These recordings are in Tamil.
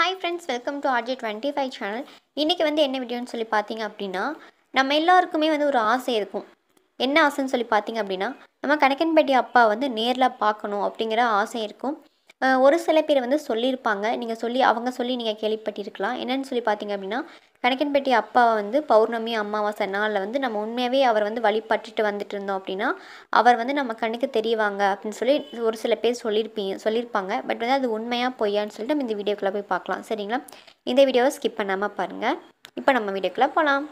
hi friends welcome to RJ twenty five channel இன்றைக்கி வந்து என்ன வீடியோன்னு சொல்லி பார்த்தீங்க அப்படின்னா நம்ம எல்லாருக்குமே வந்து ஒரு ஆசை இருக்கும் என்ன ஆசைன்னு சொல்லி பார்த்தீங்க அப்படின்னா நம்ம கணக்கன்பட்டி அப்பா வந்து நேரில் பார்க்கணும் அப்படிங்கிற ஆசை இருக்கும் அஹ் ஒரு சில பேர் வந்து சொல்லியிருப்பாங்க நீங்கள் சொல்லி அவங்க சொல்லி நீங்கள் கேள்விப்பட்டிருக்கலாம் என்னன்னு சொல்லி பார்த்தீங்க அப்படின்னா கணக்கன்பட்டி அப்பா வந்து பௌர்ணமி அமாவாசை நாளில் வந்து நம்ம உண்மையாகவே அவர் வந்து வழிபட்டுட்டு வந்துட்டு இருந்தோம் அப்படின்னா அவர் வந்து நம்ம கண்ணுக்கு தெரியவாங்க அப்படின்னு சொல்லி ஒரு சில பேர் சொல்லியிருப்பீங்க சொல்லியிருப்பாங்க பட் வந்து அது உண்மையாக பொய்யான்னு சொல்லிட்டு நம்ம இந்த வீடியோக்குள்ளே போய் பார்க்கலாம் சரிங்களா இந்த வீடியோவை ஸ்கிப் பண்ணாமல் பாருங்கள் இப்போ நம்ம வீடியோக்குள்ளே போகலாம்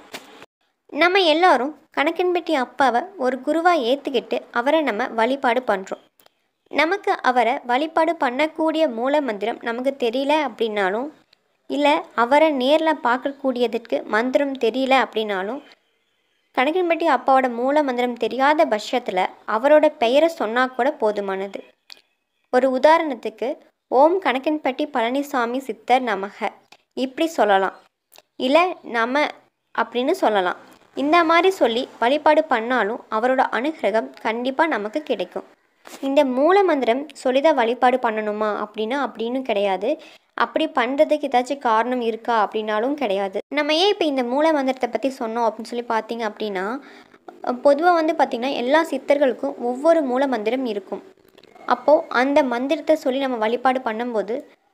நம்ம எல்லாரும் கணக்கன்பட்டி அப்பாவை ஒரு குருவாக ஏற்றுக்கிட்டு அவரை நம்ம வழிபாடு பண்ணுறோம் நமக்கு அவரை வழிபாடு பண்ணக்கூடிய மூல மந்திரம் நமக்கு தெரியல அப்படின்னாலும் இல்லை அவரை நேரில் பார்க்கக்கூடியதற்கு மந்திரம் தெரியல அப்படின்னாலும் கணக்கன்பட்டி அப்பாவோட மூல மந்திரம் தெரியாத பட்சத்தில் அவரோட பெயரை சொன்னால் கூட போதுமானது ஒரு உதாரணத்துக்கு ஓம் கணக்கன்பட்டி பழனிசாமி சித்தர் நமக இப்படி சொல்லலாம் இல்லை நம அப்படின்னு சொல்லலாம் இந்த மாதிரி சொல்லி வழிபாடு பண்ணாலும் அவரோட அனுகிரகம் கண்டிப்பாக நமக்கு கிடைக்கும் இந்த மூல மந்திரம் சொல்லிதான் வழிபாடு பண்ணணுமா அப்படின்னா அப்படின்னு கிடையாது அப்படி பண்ணுறதுக்கு ஏதாச்சும் காரணம் இருக்கா அப்படின்னாலும் கிடையாது நம்ம ஏன் இப்போ இந்த மூல மந்திரத்தை பற்றி சொன்னோம் அப்படின்னு சொல்லி பார்த்தீங்க அப்படின்னா பொதுவாக வந்து பார்த்திங்கன்னா எல்லா சித்தர்களுக்கும் ஒவ்வொரு மூல மந்திரம் இருக்கும் அப்போது அந்த மந்திரத்தை சொல்லி நம்ம வழிபாடு பண்ணும்போது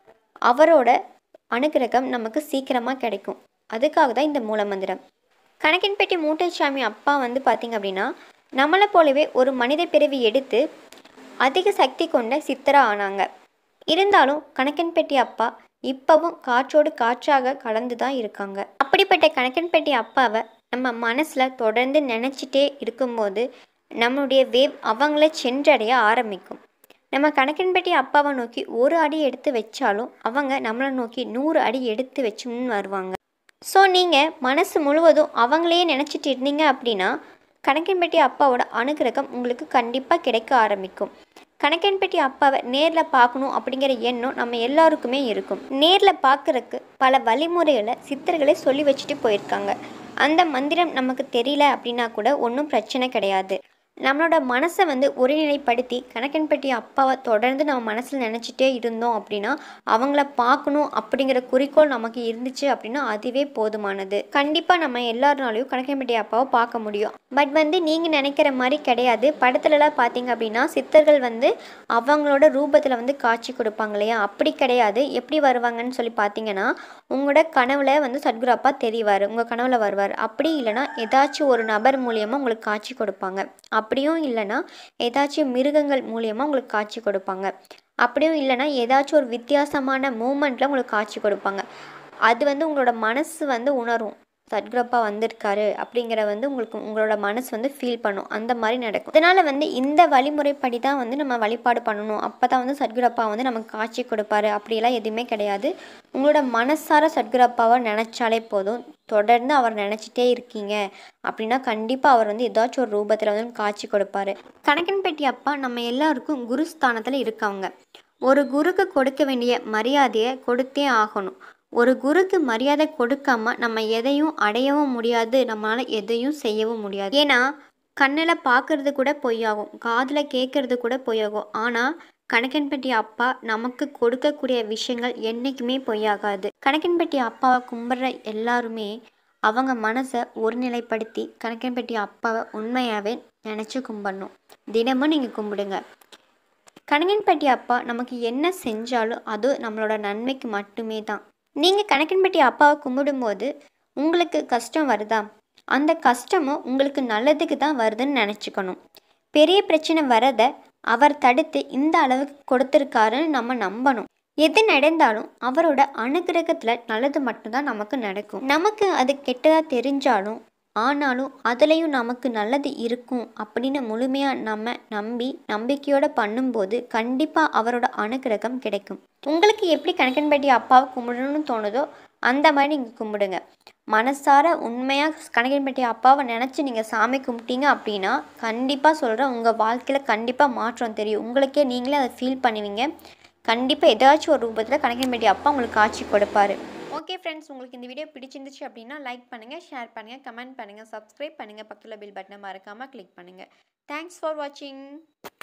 அவரோட அனுகிரகம் நமக்கு சீக்கிரமாக கிடைக்கும் அதுக்காக தான் இந்த மூல மந்திரம் கணக்கின்பட்டி மூட்டைசாமி அப்பா வந்து பார்த்திங்க அப்படின்னா நம்மளை போலவே ஒரு மனித பிறவி எடுத்து அதிக சக்தி கொண்ட சித்தரா ஆனாங்க இருந்தாலும் கணக்கன்பட்டி அப்பா இப்பவும் காற்றோடு காற்றாக கலந்து தான் இருக்காங்க அப்படிப்பட்ட கணக்கன்பட்டி அப்பாவை நம்ம மனசில் தொடர்ந்து நினச்சிட்டே இருக்கும்போது நம்மளுடைய வேவ் அவங்கள சென்றடைய ஆரம்பிக்கும் நம்ம கணக்கன்பட்டி அப்பாவை நோக்கி ஒரு அடி எடுத்து வச்சாலும் அவங்க நம்மளை நோக்கி நூறு அடி எடுத்து வச்சு முன் வருவாங்க ஸோ நீங்கள் மனசு முழுவதும் அவங்களையே நினச்சிட்டு இருந்தீங்க அப்படின்னா கணக்கன்பட்டி அப்பாவோட அனுகிரகம் உங்களுக்கு கண்டிப்பாக கிடைக்க ஆரம்பிக்கும் கணக்கன்பட்டி அப்பாவை நேரில் பார்க்கணும் அப்படிங்கிற எண்ணம் நம்ம எல்லாருக்குமே இருக்கும் நேரில் பார்க்குறக்கு பல வழிமுறைகளை சித்தர்களே சொல்லி வச்சுட்டு போயிருக்காங்க அந்த மந்திரம் நமக்கு தெரியல அப்படின்னா கூட ஒன்றும் பிரச்சனை கிடையாது நம்மளோட மனசை வந்து ஒருநிலைப்படுத்தி கணக்கன்பட்டி அப்பாவை தொடர்ந்து நம்ம மனசில் நினச்சிட்டே இருந்தோம் அப்படின்னா அவங்கள பார்க்கணும் அப்படிங்கிற குறிக்கோள் நமக்கு இருந்துச்சு அப்படின்னா அதுவே போதுமானது கண்டிப்பாக நம்ம எல்லாருனாலையும் கணக்கன்பட்டி அப்பாவை பார்க்க முடியும் பட் வந்து நீங்கள் நினைக்கிற மாதிரி கிடையாது படத்துலலாம் பார்த்தீங்க அப்படின்னா சித்தர்கள் வந்து அவங்களோட ரூபத்தில் வந்து காட்சி கொடுப்பாங்க இல்லையா அப்படி கிடையாது எப்படி வருவாங்கன்னு சொல்லி பார்த்தீங்கன்னா உங்களோட கனவுல வந்து சத்குரு அப்பா தெரிவார் உங்கள் கனவுல வருவார் அப்படி இல்லைன்னா ஏதாச்சும் ஒரு நபர் மூலியமாக உங்களுக்கு காட்சி கொடுப்பாங்க அப்படியும் இல்லைன்னா ஏதாச்சும் மிருகங்கள் மூலியமாக உங்களுக்கு காட்சி கொடுப்பாங்க அப்படியும் இல்லைன்னா ஏதாச்சும் ஒரு வித்தியாசமான மூமெண்ட்டில் உங்களுக்கு காட்சி கொடுப்பாங்க அது வந்து உங்களோட மனசு வந்து உணரும் சத்குரப்பா வந்திருக்காரு அப்படிங்கிற வந்து உங்களுக்கு உங்களோட மனசு வந்து ஃபீல் பண்ணும் அந்த மாதிரி நடக்கும் இதனால் வந்து இந்த வழிமுறைப்படி தான் வந்து நம்ம வழிபாடு பண்ணணும் அப்போ தான் வந்து சத்குரப்பா வந்து நமக்கு காட்சி கொடுப்பாரு அப்படியெல்லாம் எதுவுமே கிடையாது உங்களோட மனசார சத்குரப்பாவை நினச்சாலே போதும் தொடர்ந்து அவர் நினச்சிட்டே இருக்கீங்க அப்படின்னா கண்டிப்பாக அவர் வந்து ஏதாச்சும் ஒரு ரூபத்தில் வந்து காட்சி கொடுப்பாரு கணக்கன்பட்டி அப்பா நம்ம எல்லாருக்கும் குருஸ்தானத்தில் இருக்கவங்க ஒரு குருக்கு கொடுக்க வேண்டிய மரியாதையை கொடுத்தே ஆகணும் ஒரு குருக்கு மரியாதை கொடுக்காம நம்ம எதையும் அடையவும் முடியாது நம்மளால் எதையும் செய்யவும் முடியாது ஏன்னா கண்ணில் பார்க்கறது கூட பொய்யாகும் காதில் கேட்கறது கூட பொய்யாகும் ஆனால் கணக்கன்பட்டி அப்பா நமக்கு கொடுக்கக்கூடிய விஷயங்கள் என்றைக்குமே பொய்யாகாது கணக்கன்பட்டி அப்பாவை கும்பிட்ற எல்லாருமே அவங்க மனசை ஒருநிலைப்படுத்தி கணக்கன்பட்டி அப்பாவை உண்மையாகவே நினச்சி கும்பிடணும் தினமும் நீங்கள் கும்பிடுங்க கணக்கன்பட்டி அப்பா நமக்கு என்ன செஞ்சாலும் அது நம்மளோட நன்மைக்கு மட்டுமே தான் நீங்கள் கணக்கன்பட்டி அப்பாவை கும்பிடும்போது உங்களுக்கு கஷ்டம் வருதா அந்த கஷ்டமும் உங்களுக்கு நல்லதுக்கு தான் வருதுன்னு நினச்சிக்கணும் பெரிய பிரச்சனை வரதை அவர் தடுத்து இந்த அளவுக்கு கொடுத்துருக்காருன்னு நம்ம நம்பணும் எது நடந்தாலும் அவரோட அனுகிரகத்தில் நல்லது மட்டும்தான் நமக்கு நடக்கும் நமக்கு அது கெட்டதாக தெரிஞ்சாலும் ஆனாலும் அதுலேயும் நமக்கு நல்லது இருக்கும் அப்படின்னு முழுமையாக நம்ம நம்பி நம்பிக்கையோடு பண்ணும்போது கண்டிப்பாக அவரோட அனுகிரகம் கிடைக்கும் உங்களுக்கு எப்படி கணக்கன்பட்டி அப்பாவை கும்பிடணும்னு தோணுதோ அந்த மாதிரி நீங்கள் கும்பிடுங்க மனசார உண்மையாக கணக்கன்பட்டி அப்பாவை நினச்சி நீங்கள் சாமி கும்பிட்டீங்க அப்படின்னா கண்டிப்பாக சொல்கிறேன் உங்கள் வாழ்க்கையில் கண்டிப்பாக மாற்றம் தெரியும் உங்களுக்கே நீங்களே அதை ஃபீல் பண்ணுவீங்க கண்டிப்பாக ஏதாச்சும் ஒரு ரூபத்தில் கணக்கன்பட்டி அப்பா உங்களுக்கு காட்சி கொடுப்பாரு ஓகே ஃப்ரெண்ட்ஸ் உங்களுக்கு இந்த வீடியோ பிடிச்சிருந்துச்சு அப்படின்னா லைக் பண்ணுங்கள் ஷேர் பண்ணுங்கள் கமெண்ட் பண்ணுங்கள் சப்ஸ்கிரைப் பண்ணுங்கள் பக்கத்தில் பில் பட்டனை மறக்காமல் கிளிக் பண்ணுங்கள் தேங்க்ஸ் ஃபார் வாட்சிங்